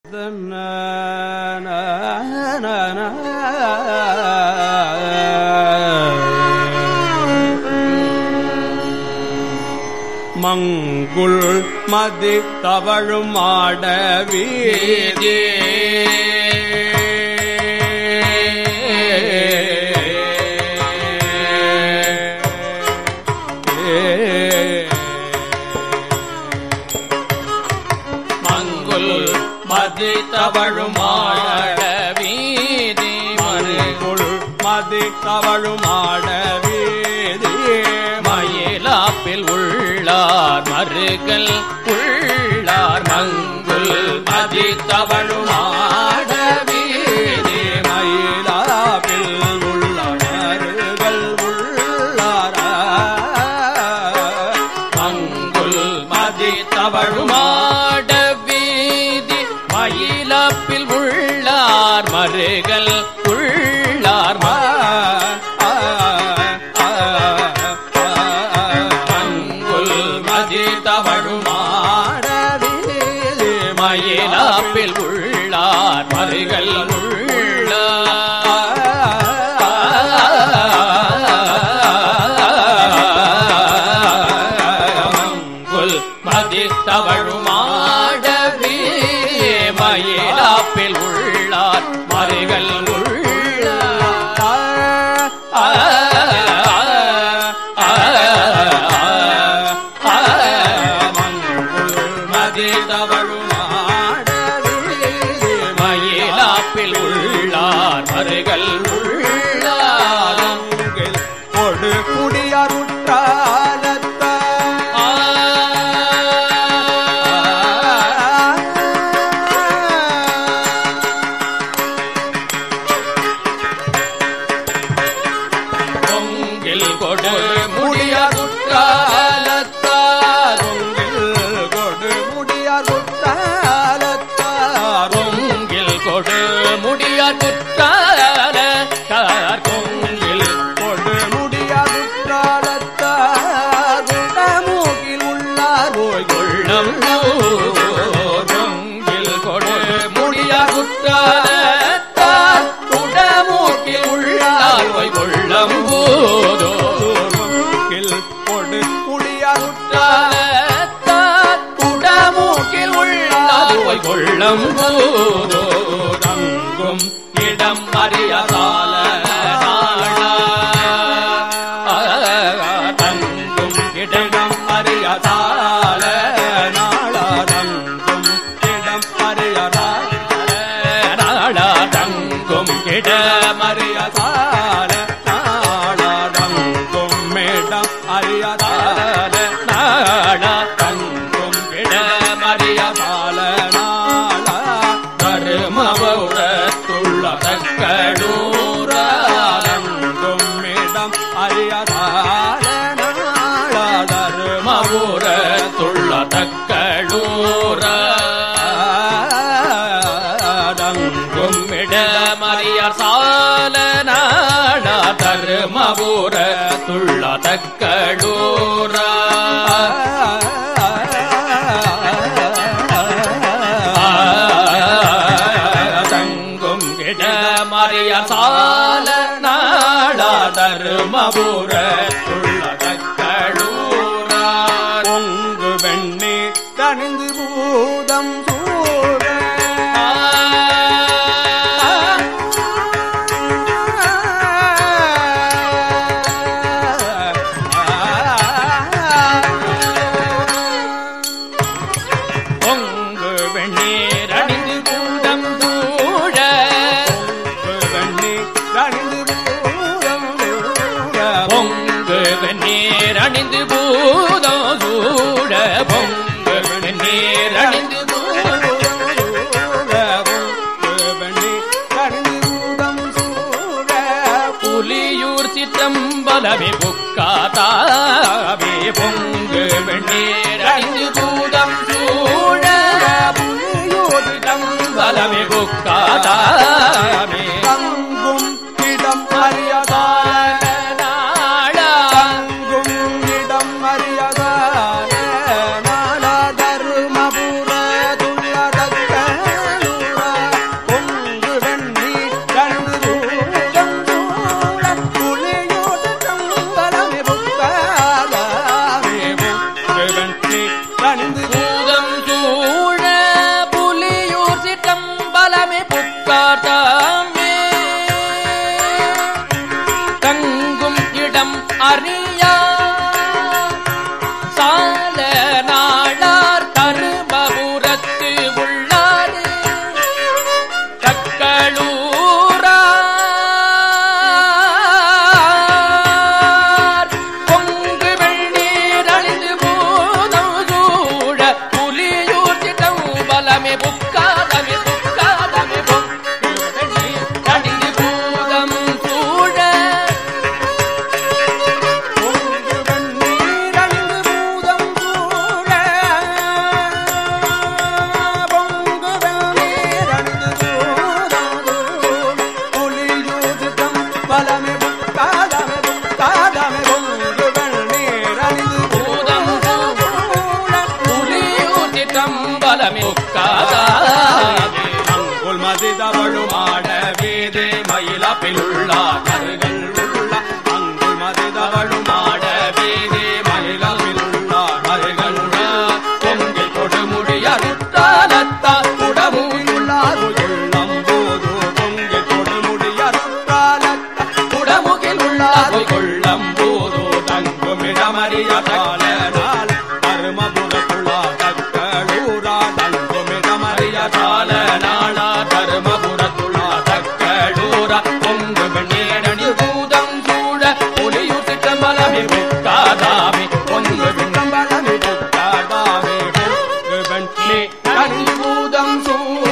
மங்குள் மதி தவழும் ஆட வீதி மங்குல் மதி தவழும் ஆட வீதி மறு மங்குள் மதி தவழும் ஆட வீதி மயிலாப்பில் உள்ளார் மருகல் உள்ளார் மங்குல் மதி தவழும் ஆட வீதி மயிலாப்பில் உள்ளார்கள் உள்ளாரா மங்குல் மதி தவழுமாட வீதி மயிலாப்பில் உள்ளார் மருகல் உள்ளார் மங்குல் மதி தவழுமாட மயிலாப்பில் உள்ளார் மருகல் உள்ளார் மதி தவழுமாடவே மயிலாப்பில் உள்ளார் மருகல் மயிலாப்பில் உள்ளார் மருகல் உள்ளார் கொடு குடியருற்றாலத்த பொங்கில் கொடு முடியாதுற்றாலத்தார் கொடு முடியருற்றாலத்தார் பொங்கில் கொடு முடியாதுற்றால தார் பொங்கில் கொடு முடியருற்றாலத்தார் மூக்கில் உள்ளார் ஓய் உள்ளம் பொங்கில் கொடு முடியாதுற்றாலத்தார் உடமூக்கில் உள்ளார் ஒய் கொள்ளம் போதோ கொள்கில் கொடு முடியருற்ற குடமூக்கில் உள்ளார் ஒய் கொள்ளம் போதோ தங்கும் இடம் அறியதால தங்கும் இடம் அறியதால நாளாதங்கும் இடம் அறியதால நாடா தங்கும் இடமறியதா தால நாளாதங்கும் மேடம் அறியதால நாடா தங்கும் இடமறியதா தால நாளா கருமபுரத்துள்ள தக்கடூரா தங்கும் மேடம் அறியதால நாளாதரும் மபுரத்துள்ள தக்கடூர கும்மிடமறிய சால நாடா தருமபுர துள்ள தக்கடூர தங்கும் இடமறிய சால நாடா தருமபுர துள்ள தக்கடூர பொங்கு வெண்ணி தனிந்து பூதம் சூழ பொங்கு வெண்ணீர் அணிந்து கூடம் தூழ வெண்ணி தனிந்து பூதம் சூழ பொங்கு வெண்ணீர் அணிந்து பூதம் சூட பொங்கு வெண்ணீர் அணிந்து புலியூர் சிற்றம்பலமே புக்காதாவே பொங்கு வெண்ணீர் அணிந்து பூதம் சூட சிற்றம்பலமே உட்காதாதே அங்குல் மதிதவழும் ஆட வீதே மயிலப்பிலுள்ளார் கருகள் உள்ள அங்குல் மதிதவழும் ஆட வீதே மயிலப்பிலுள்ளார் கருகள் உள்ள பொங்கில் கொடுமுடி அருத்தாலத்தா உடமும் உள்ளார் உள்ளம் போது பொங்கி கொடுமுடியற்றாலத்த உடமுகில் உள்ளார் கொள்ளம் போதோ தங்குமிடமறிய காலனால் தருமபுரத்துள்ளா தக்களூரா தங்குமிடமறிய கால நாளா தருமபுரத்துள்ளா தக்கடூரா பொங்கு வெண்ணீரணி பூதம் சூழ புலியு சிற்றம்பலமே உட்காதாமே பொங்கு கம்பளமி புத்தாதாமே வெண்ணி வெண்ணி பூதம் சூழ